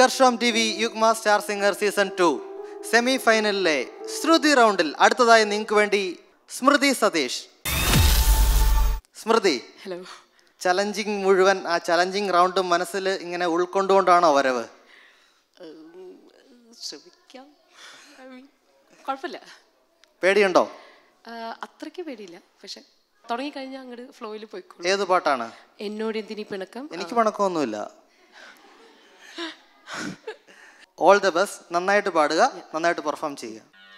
ഉത്കർഷം T V യുഗ്മ star singer season two semi ഫൈനലിലെ ശ്രുതി റൗണ്ടിൽ അടുത്തതായി നിങ്ങൾക്ക് വേണ്ടി സ്മൃതി സതീഷ് സ്മൃതി ഹലോ ചലഞ്ചിങ് മുഴുവൻ ആ ചലഞ്ചിങ് റൗണ്ട് മനസ്സിൽ ഇങ്ങനെ ഉൾക്കൊണ്ടുകൊണ്ടാണോ വരവ് ശ്രമിക്കാം I mean, കുഴപ്പമില്ല പേടിയുണ്ടോ ആ, അത്രയ്ക്ക് പേടിയില്ല പക്ഷെ തുടങ്ങിക്കഴിഞ്ഞാൽ അങ്ങോട്ട് ഫ്ലോയിൽ പോയിക്കോളും ഏത് പാട്ടാണ് എന്നോട് എന്തിനീ പിണക്കം എനിക്ക് പണക്കമൊന്നുമില്ല ഓൾ ദ ബെസ്റ്റ് നന്നായിട്ട് പാടുക നന്നായിട്ട് പെർഫോം ചെയ്യുക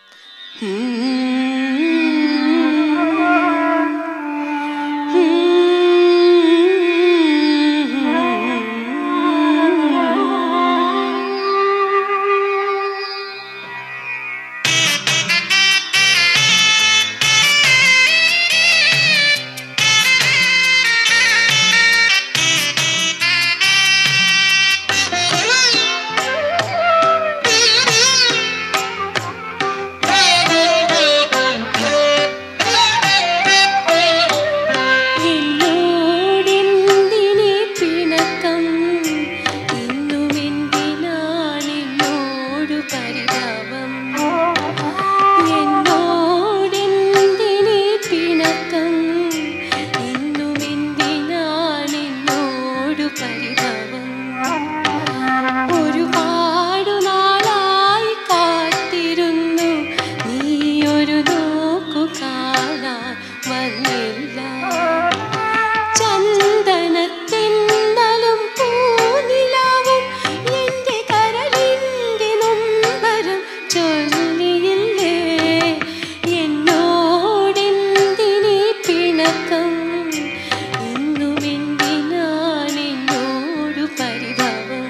എന്നോടെന്തിനീ പിണക്കം ഇന്നും എന്തിനാണെന്നോടു പരിതാപം എന്നോടെന്തിനീ പിണക്കം ഇന്നും എന്തിനാണെന്നോടു പരിതാപം ഒരുപാടു നാളായി കാത്തിരുന്നു നീ ഒരു നോക്കു കാണാൻ വന്നില്ല ചന്ദനത്തിന്നലും പൂനിലാവും എന്റെ കരളിന്റെ നൊമ്പരം ചൊല്ലിയില്ലേ എന്നോടെന്തിനീ പിണക്കം ഇന്നും എന്തിനാണെന്നോടു പരിഭവം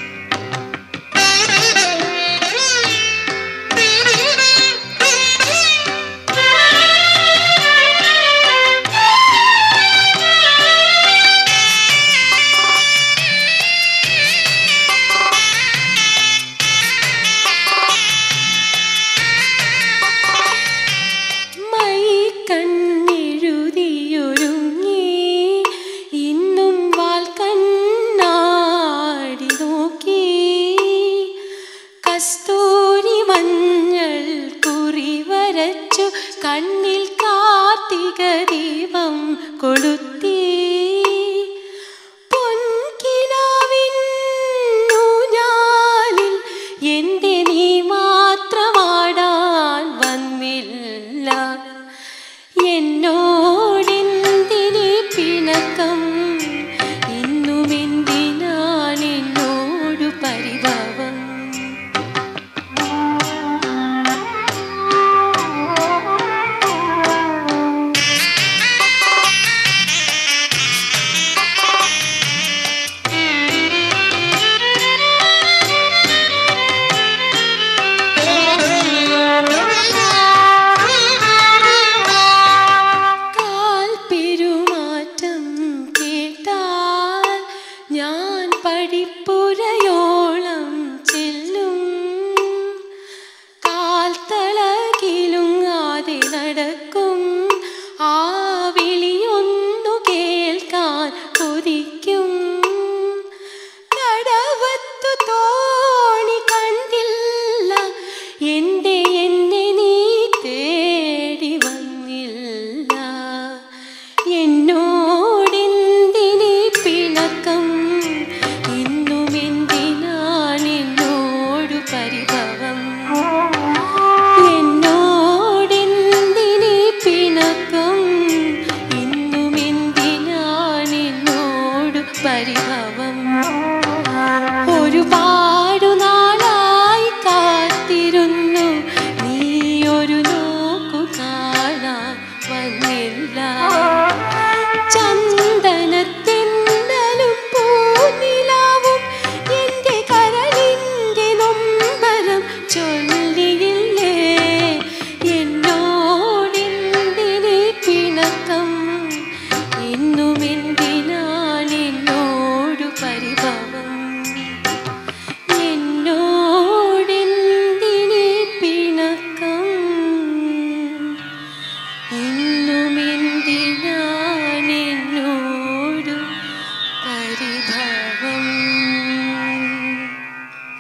മൈ കണ്ണെഴുതിയൊരുങ്ങി ഇന്നും വാൽ കണ്ണാടി നോക്കി കസ്തൂരി മഞ്ഞൾ കുറി വരച്ചു കണ്ണിൽ കാർത്തിക ദീപം കൊളുത്തി പൊൻകിനാവിൻ ഊഞ്ഞാലിൽ എന്റെ നീ മാത്രമാടാൻ വന്നില്ല എന്നോടെന്തിനീ പിണക്കം ഇന്നും എന്തിനാണെന്നോടു പരിഭവം കാൽ പെരുമാറ്റം കേട്ടാൽ ഞാൻ പഠിപ്പുരയോളം ചെല്ലും കാൽ തളകിലുങ്ങാതെ നടക്കും ആ വിളിയൊന്നു കേൾക്കാൻ കൊതിക്കും കടവത്തു തോണി കണ്ടില്ല എന്റെ എന്നെ നീ തേടി വന്നില്ല എന്നോടെന്തിനീ പിണക്കം ഇന്നും എന്തിനാണെന്നോടു പരിഭവം എന്നോടെന്തിനീ പിണക്കം ഇന്നും എന്തിനാണെന്നോടു പരിഭവം ഒരുപാടു നാളായി കാത്തിരുന്നു നീ ഒരു നോക്കു കാണാൻ വന്നില്ല ചന്ദനത്തിന്നലും പൂനിലാവും എന്റെ കരളിന്റെ നൊമ്പരം ചൊല്ലിയില്ലേ എന്നോടെന്തിനീ പിണക്കം എന്നും എന്തിനാണെന്നോടു പരിഭവം എന്നോടെന്തിനീ പിണക്കം ഇന്നും എന്തിനാണെന്നോടു പരിഭവം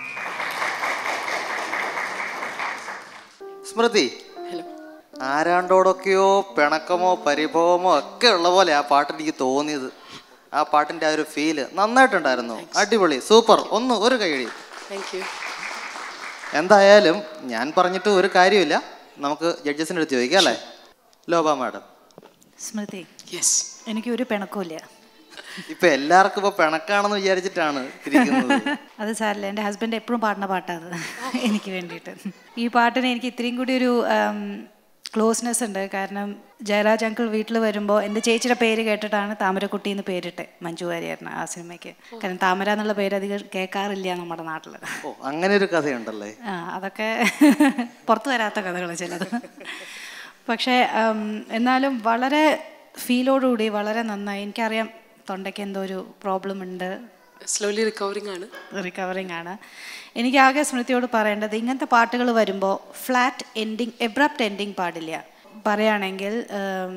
സ്മൃതി ഹലോ ആരാണ്ടോടൊക്കെയോ പിണക്കമോ പരിഭവമോ ഒക്കെ ഉള്ള പോലെ ആ പാട്ട് എനിക്ക് തോന്നിയത് ആ പാട്ടിന്റെ ആ ഒരു ഫീല് നന്നായിട്ടുണ്ടായിരുന്നു അടിപൊളി സൂപ്പർ ഒന്ന് ഒരു കൈയടി താങ്ക് യു എന്തായാലും ഞാൻ പറഞ്ഞിട്ട് ഒരു കാര്യമില്ല നമുക്ക് ജഡ്ജസിൻ്റെ അടുത്ത് ചോദിക്കാം അല്ലേ ലോബ മാഡം സ്മൃതി യെസ് എനിക്ക് ഒരു പിണക്കമില്ല ഇപ്പൊ എല്ലാവർക്കും ഇപ്പൊ പിണക്കാണെന്ന് വിചാരിച്ചിട്ടാണ് ഇരിക്കുന്നത് അത് സാറില്ല എൻ്റെ ഹസ്ബൻഡ് എപ്പോഴും പാടുന്ന പാട്ടാണ് അത് എനിക്ക് വേണ്ടിയിട്ട് ഈ പാട്ടിന് എനിക്ക് ഇത്രയും കൂടി ഒരു ക്ലോസ്നെസ് ഉണ്ട് കാരണം ജയരാജ് അങ്കിൾ വീട്ടിൽ വരുമ്പോൾ എൻ്റെ ചേച്ചിയുടെ പേര് കേട്ടിട്ടാണ് താമരക്കുട്ടി എന്ന് പേരിട്ടെ മഞ്ജു വാര്യറിന് ആ സിനിമയ്ക്ക് കാരണം താമര എന്നുള്ള പേര് അധികം കേൾക്കാറില്ല നമ്മുടെ നാട്ടിൽ ഓ അങ്ങനെ ഒരു കഥയുണ്ടല്ലേ ആ അതൊക്കെ പുറത്തു വരാത്ത കഥകൾ ചിലത് പക്ഷേ ഉം, എന്നാലും വളരെ ഫീലോടുകൂടി വളരെ നന്നായി എനിക്കറിയാം തൊണ്ടയ്ക്ക് എന്തോ ഒരു പ്രോബ്ലം ഉണ്ട് സ്ലോലി റിക്കവറിങ് ആണ് റിക്കവറിങ് ആണ് എനിക്ക് ആകെ സ്മൃതിയോട് പറയേണ്ടത് ഇങ്ങനത്തെ പാട്ടുകൾ വരുമ്പോൾ ഫ്ലാറ്റ് എൻഡിങ് എബ്രപ്റ്റ് എൻഡിങ് പാടില്ല പറയുകയാണെങ്കിൽ ഉം,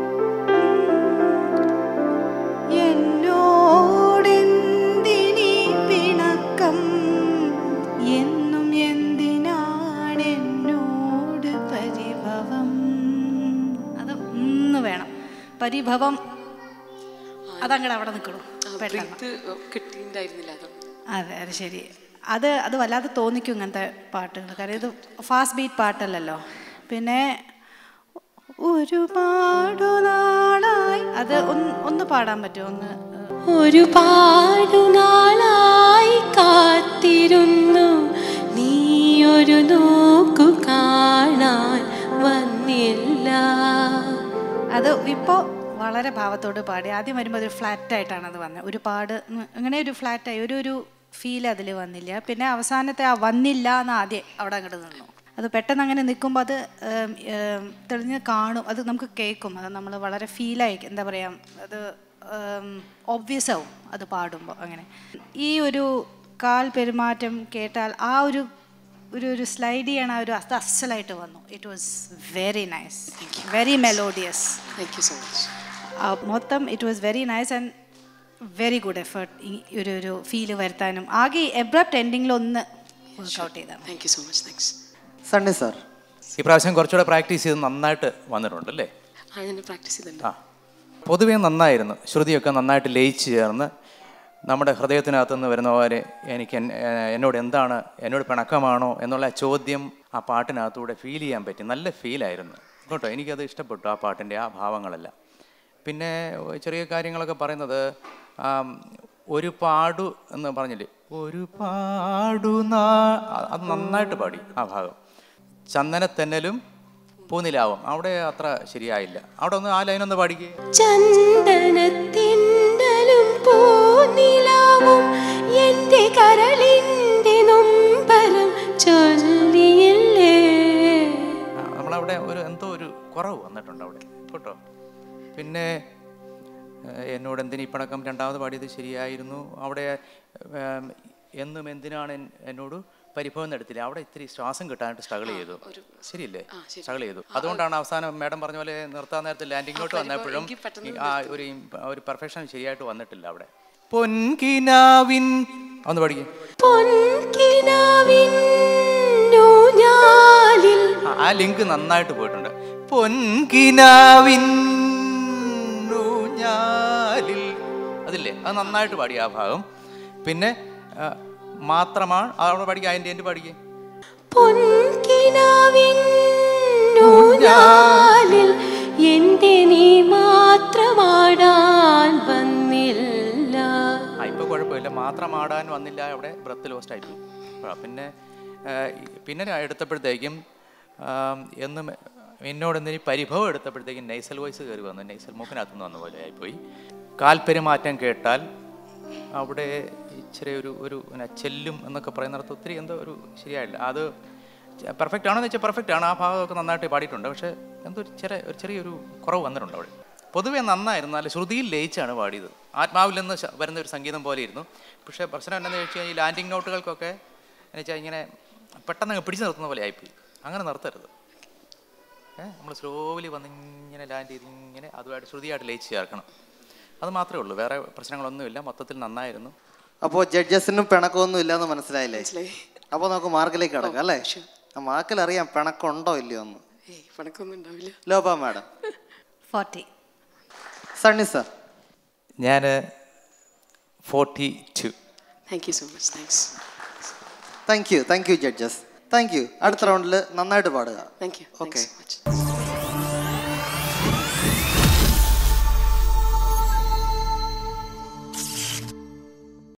എന്നോടെന്തിനീ പിണക്കം എന്നും എന്തിനാണ് എന്നോട് പരിഭവം അത് ഒന്ന് വേണം പരിഭവം അതങ്ങടെ അവിടെ നിൽക്കണു പെട്ടെന്ന് ബ്രീത്ത് കിട്ടിയിട്ടുണ്ടായിരുന്നില്ല അതാണ് അതെ അത് ശരി അത് അത് വല്ലാതെ തോന്നിക്കും ഇങ്ങനത്തെ പാട്ടുകൾ കാര്യം ഇത് ഫാസ്റ്റ് ബീറ്റ് പാട്ടല്ലല്ലോ പിന്നെ ഒരുപാടു നാളായി അത് ഒന്ന് ഒന്ന് പാടാൻ പറ്റുമോ ഒന്ന് ഒരുപാടു നാളായി കാത്തിരുന്നു നീ ഒരു നോക്കു കാണാൻ വന്നില്ല അത് ഇപ്പോൾ വളരെ ഭാവത്തോട് പാടി ആദ്യം വരുമ്പോൾ ഒരു ഫ്ലാറ്റ് ആയിട്ടാണ് അത് വന്നത് ഒരുപാട് ഉം, അങ്ങനെ ഒരു ഫ്ലാറ്റായി ഒരു ഒരു ഫീൽ അതിൽ വന്നില്ല പിന്നെ അവസാനത്തെ ആ വന്നില്ല എന്ന് ആദ്യം അവിടെ അങ്ങോട്ട് നിന്നു അത് പെട്ടെന്ന് അങ്ങനെ നിൽക്കുമ്പോൾ അത് ഏം, ഏം, തെളിഞ്ഞ് കാണും അത് നമുക്ക് കേൾക്കും അത് നമ്മൾ വളരെ ഫീലായി എന്താ പറയുക അത് ഒബ്വിയസ് ആവും അത് പാടുമ്പോൾ അങ്ങനെ ഈ ഒരു കാൽ പെരുമാറ്റം കേട്ടാൽ ആ ഒരു ഒരു ഒരു സ്ലൈഡ് ചെയ്യണ ആ ഒരു അത് അസലായിട്ട് വന്നു it was very nice very melodious thank you so much മൊത്തം it was very nice and very good effort ഈ ഒരു ഒരു ഫീല് വരുത്താനും ആകെ എബ്രപ്റ്റ് എൻഡിങ്ങിൽ ഒന്ന് വർക്ക്ഔട്ട് ചെയ്താൽ thank you so much thanks Sunny sir ഈ പ്രാവശ്യം കുറച്ചുകൂടെ പ്രാക്ടീസ് ചെയ്ത് നന്നായിട്ട് വന്നിട്ടുണ്ട് അല്ലേ ആ ഞാൻ പ്രാക്ടീസ് ചെയ്തിട്ടുണ്ട് ആ പൊതുവേ നന്നായിരുന്നു ശ്രുതിയൊക്കെ നന്നായിട്ട് ലയിച്ച് ചേർന്ന് നമ്മുടെ ഹൃദയത്തിനകത്തു നിന്ന് വരുന്ന പോലെ എനിക്ക് എൻ- ഏഹ് എന്നോട് എന്താണ് എന്നോട് പിണക്കമാണോ എന്നുള്ള ചോദ്യം ആ പാട്ടിനകത്തൂടെ ഫീൽ ചെയ്യാൻ പറ്റി നല്ല ഫീലായിരുന്നു കേട്ടോ എനിക്കത് ഇഷ്ടപ്പെട്ടു ആ പാട്ടിൻ്റെ ആ ഭാവങ്ങളെല്ലാം പിന്നെ ചെറിയ കാര്യങ്ങളൊക്കെ പറയുന്നത് ആം, ഒരു പാടു എന്ന് പറഞ്ഞില്ലേ ഒരു പാടു നാ അത് നന്നായിട്ട് പാടി ആ ഭാഗം ചന്ദനത്തെന്നലും പൂനിലാവും അവിടെ അത്ര ശരിയായില്ല അവിടെ ഒന്ന് ആ ലൈനൊന്ന് പാടിക്കേ ചന്ദനത്തിണ്ടലും പൂനിലാവും എന്റെ കരളിന്റെ നൊമ്പരം ചൊല്ലിയില്ലേ ആ, നമ്മളവിടെ ഒരു എന്തോ ഒരു കുറവ് വന്നിട്ടുണ്ട് അവിടെ കേട്ടോ പിന്നെ ഏഹ്, എന്നോട് എന്തിനീ പിണക്കം രണ്ടാമത് പാടിയത് ശരിയായിരുന്നു അവിടെ ഏം, എന്നും എന്തിനാണ് എൻ- എന്നോട് പരിഭവം നടത്തില്ല അവിടെ ഇത്തിരി ശ്വാസം കിട്ടാനായിട്ട് സ്ട്രഗിൾ ചെയ്തു ശരിയല്ലേ സ്ട്രഗിൾ ചെയ്തു അതുകൊണ്ടാണ് അവസാനം മാഡം പറഞ്ഞ പോലെ നിർത്താൻ നേരത്തെ ലാൻഡിങ്ങിലോട്ട് വന്നപ്പോഴും ഈ ആ ഒരു ഇം- ഒരു പെർഫെക്ഷൻ ശരിയായിട്ട് വന്നിട്ടില്ല അവിടെ പൊൻകിനാവിൻ ഒന്ന് പഠിക്കും പൊൻകിനാവിൻ ഊഞ്ഞാലിൽ ആ, ആ ലിങ്ക് നന്നായിട്ട് പോയിട്ടുണ്ട് പൊൻകിനാവിൻ ഊഞ്ഞാലിൽ അതില്ലേ അത് നന്നായിട്ട് പാടി ആ ഭാഗം പിന്നെ ആ, മാത്രമാണ് അവിടെ പഠിക്കുക അതിൻ്റെ എൻ്റെ പഠിക്കുക പൊൻകിനാവിൻ ഊഞ്ഞാലിൽ എന്റെ നീ മാത്രമാടാൻ വന്നില്ല ആ ഇപ്പോൾ കുഴപ്പമില്ല മാത്രം ആടാൻ വന്നില്ല അവിടെ ബ്രത്ത് ലോസ്റ്റ് ആയിപ്പോയി ആ, പിന്നെ ആ, ഈ- പിന്നെ ഞാൻ എടുത്തപ്പോഴത്തേക്കും ആം, എന്നും എന്നോട് എന്തിനീ പരിഭവം എടുത്തപ്പോഴത്തേക്കും നൈസൽ വോയിസ് കയറി വന്നു നൈസൽ മൂക്കിനകത്ത് നിന്ന് വന്ന പോലെ ആയിപ്പോയി കാൽപ്പെരുമാറ്റം കേട്ടാൽ അവിടെ ഇച്ചിരി ഒരു ഒരു പിന്നെ ചെല്ലും എന്നൊക്കെ പറയുന്നിടത്ത് ഒത്തിരി എന്തോ ഒരു ശരിയായില്ല അത് പെർഫെക്റ്റ് ആണെന്ന് വെച്ചാൽ പെർഫെക്റ്റ് ആണ് ആ ഭാഗമൊക്കെ നന്നായിട്ട് പാടിയിട്ടുണ്ട് പക്ഷേ എന്തോ ഒരു ചെറിയ ഒരു ചെറിയൊരു കുറവ് വന്നിട്ടുണ്ട് അവിടെ പൊതുവേ നന്നായിരുന്നു നല്ല ശ്രുതിയിൽ ലയിച്ചാണ് പാടിയത് ആത്മാവിൽ നിന്ന് ശ- വരുന്ന ഒരു സംഗീതം പോലെ ഇരുന്നു പക്ഷേ പ്രശ്നം എന്താണെന്ന് ചോദിച്ചു കഴിഞ്ഞാൽ ഈ ലാൻഡിങ് നോട്ടുകൾക്കൊക്കെ എന്ന് വെച്ചാൽ ഇങ്ങനെ പെട്ടെന്ന് അങ്ങ് പിടിച്ചു നിർത്തുന്ന പോലെ ആയിപ്പോയി അങ്ങനെ നിർത്തരുത് ഏഹ് നമ്മൾ സ്ലോലി വന്ന് ഇങ്ങനെ ലാൻഡ് ചെയ്ത് ഇങ്ങനെ അതുമായിട്ട് ശ്രുതിയായിട്ട് ലയിച്ച് ചേർക്കണം അത് മാത്രമേ ഉള്ളൂ വേറെ പ്രശ്നങ്ങളൊന്നുമില്ല മൊത്തത്തിൽ നന്നായിരുന്നു അപ്പോൾ ജഡ്ജസിനും പിണക്കമൊന്നും ഇല്ലാന്ന് മനസ്സിലായില്ലേ മനസ്സിലായി അപ്പോൾ നമുക്ക് മാർക്കിലേക്ക് കിടക്കാം അല്ലേ മാക്കിലറിയാം പിണക്കമുണ്ടോ ഇല്ലയോ എന്ന് ഏയ് പണക്കൊന്നും ഉണ്ടാവില്ല Lopa madam forty Sunny sir ഞാൻ forty two thank you so much thanks thank you thank you judges thank you അടുത്ത റൗണ്ടിൽ നന്നായിട്ട് പാടുക thank you Okay. Thanks so much